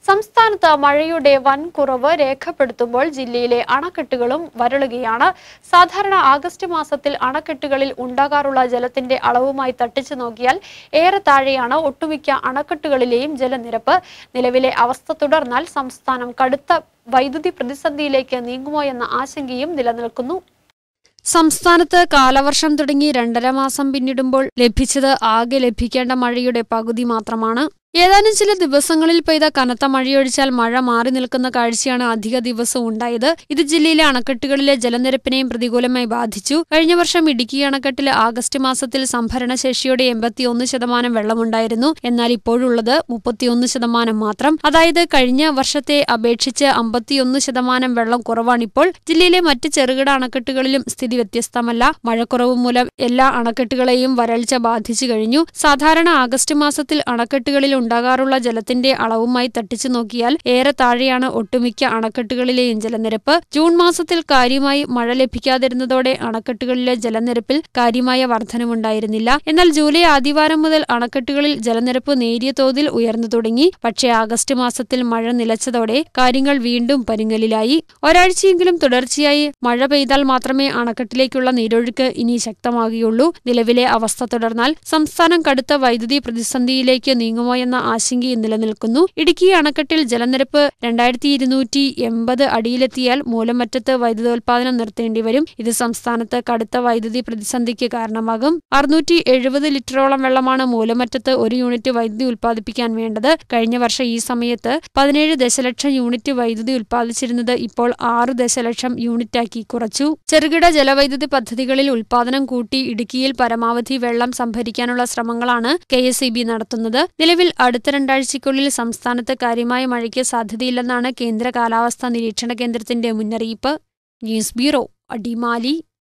സംസ്ഥാനത്ത് മഴയുടെ വൻ കുറവ് രേഖപ്പെടുത്തുമ്പോൾ ജില്ലയിലെ അണക്കെട്ടുകളും വരളുകയാണ് സാധാരണ ആഗസ്റ്റ് മാസത്തിൽ അണക്കെട്ടുകളിൽ ഉണ്ടാകാറുള്ള ജലത്തിന്റെ അളവുമായി തട്ടിച്ചു നോക്കിയാൽ ഏറെ താഴെയാണ് ഒട്ടുമിക്ക അണക്കെട്ടുകളിലെയും ജലനിരപ്പ് നിലവിലെ അവസ്ഥ തുടർന്നാൽ സംസ്ഥാനം കടുത്ത വൈദ്യുതി പ്രതിസന്ധിയിലേക്ക് നീങ്ങുമോ എന്ന ആശങ്കയും നിലനിൽക്കുന്നു സംസ്ഥാനത്ത് കാലവർഷം തുടങ്ങി രണ്ടര മാസം പിന്നിടുമ്പോൾ ലഭിച്ചത് ആകെ ലഭിക്കേണ്ട മഴയുടെ പകുതി മാത്രമാണ് ഏതാനും ചില ദിവസങ്ങളിൽ പെയ്ത കനത്ത മഴയൊഴിച്ചാൽ മഴ മാറി നിൽക്കുന്ന കാഴ്ചയാണ് അധിക ദിവസവും ഉണ്ടായത് ഇത് ജില്ലയിലെ അണക്കെട്ടുകളിലെ ജലനിരപ്പിനെയും പ്രതികൂലമായി ബാധിച്ചു കഴിഞ്ഞ വർഷം ഇടുക്കി അണക്കെട്ടിൽ ആഗസ്റ്റ് മാസത്തിൽ സംഭരണ ശേഷിയോടെ എൺപത്തിയൊന്ന് ശതമാനം വെള്ളമുണ്ടായിരുന്നു എന്നാൽ ഇപ്പോഴുള്ളത് മുപ്പത്തിയൊന്ന് ശതമാനം മാത്രം അതായത് കഴിഞ്ഞ വർഷത്തെ അപേക്ഷിച്ച് അമ്പത്തിയൊന്ന് ശതമാനം വെള്ളം കുറവാണിപ്പോൾ ജില്ലയിലെ മറ്റ് ചെറുകിട അണക്കെട്ടുകളിലും സ്ഥിതി വ്യത്യസ്തമല്ല മഴക്കുറവ് മൂലം എല്ലാ അണക്കെട്ടുകളെയും വരൾച്ച ബാധിച്ചു കഴിഞ്ഞു സാധാരണ ആഗസ്റ്റ് മാസത്തിൽ അണക്കെട്ടുകളിൽ ഉണ്ടാകാറുള്ള ജലത്തിന്റെ അളവുമായി തട്ടിച്ചു നോക്കിയാൽ ഏറെ താഴെയാണ് ഒട്ടുമിക്ക അണക്കെട്ടുകളിലെയും ജലനിരപ്പ് ജൂൺ മാസത്തിൽ കാര്യമായി മഴ ലഭിക്കാതിരുന്നതോടെ അണക്കെട്ടുകളിലെ ജലനിരപ്പിൽ കാര്യമായ വർധനവുണ്ടായിരുന്നില്ല എന്നാൽ ജൂലൈ ആദ്യവാരം മുതൽ അണക്കെട്ടുകളിൽ ജലനിരപ്പ് നേരിയ തോതിൽ ഉയർന്നു തുടങ്ങി പക്ഷേ ആഗസ്റ്റ് മാസത്തിൽ മഴ നിലച്ചതോടെ കാര്യങ്ങൾ വീണ്ടും പരുങ്ങലിലായി ഒരാഴ്ചയെങ്കിലും തുടർച്ചയായി മഴ പെയ്താൽ മാത്രമേ അണക്കെട്ടിലേക്കുള്ള നീരൊഴുക്ക് ഇനി ശക്തമാകുകയുള്ളൂ നിലവിലെ അവസ്ഥ തുടർന്നാൽ സംസ്ഥാനം കടുത്ത വൈദ്യുതി പ്രതിസന്ധിയിലേക്ക് നീങ്ങുമോ എന്ന ആശങ്കയും നിലനിൽക്കുന്നു ഇടുക്കി അണക്കെട്ടിൽ ജലനിരപ്പ് രണ്ടായിരത്തി ഇരുന്നൂറ്റി എൺപത് അടിയിലെത്തിയാൽ മൂലമറ്റത്ത് വൈദ്യുതോൽപാദനം നിർത്തേണ്ടി വരും ഇത് സംസ്ഥാനത്ത് കടുത്ത വൈദ്യുതി പ്രതിസന്ധിക്ക് കാരണമാകും അറുന്നൂറ്റി എഴുപത് ലിറ്ററോളം വെള്ളമാണ് മൂലമറ്റത്ത് ഒരു യൂണിറ്റ് വൈദ്യുതി ഉൽപ്പാദിപ്പിക്കാൻ വേണ്ടത് കഴിഞ്ഞ വർഷം ഈ സമയത്ത് പതിനേഴ് ദശലക്ഷം യൂണിറ്റ് വൈദ്യുതി ഉൽപ്പാദിച്ചിരുന്നത് ഇപ്പോൾ ആറ് ദശലക്ഷം യൂണിറ്റാക്കി കുറച്ചു ചെറുകിട ജലവൈദ്യുതി പദ്ധതികളിൽ ഉൽപ്പാദനം കൂട്ടി ഇടുക്കിയിൽ പരമാവധി വെള്ളം സംഭരിക്കാനുള്ള ശ്രമങ്ങളാണ് കെ എസ് നടത്തുന്നത് നിലവിൽ അടുത്ത രണ്ടാഴ്ചയ്ക്കുള്ളിൽ സംസ്ഥാനത്ത് കാര്യമായ മഴയ്ക്ക് സാധ്യതയില്ലെന്നാണ് കേന്ദ്ര കാലാവസ്ഥാ നിരീക്ഷണ കേന്ദ്രത്തിന്റെ മുന്നറിയിപ്പ് ന്യൂസ് ബ്യൂറോ അടിമാലി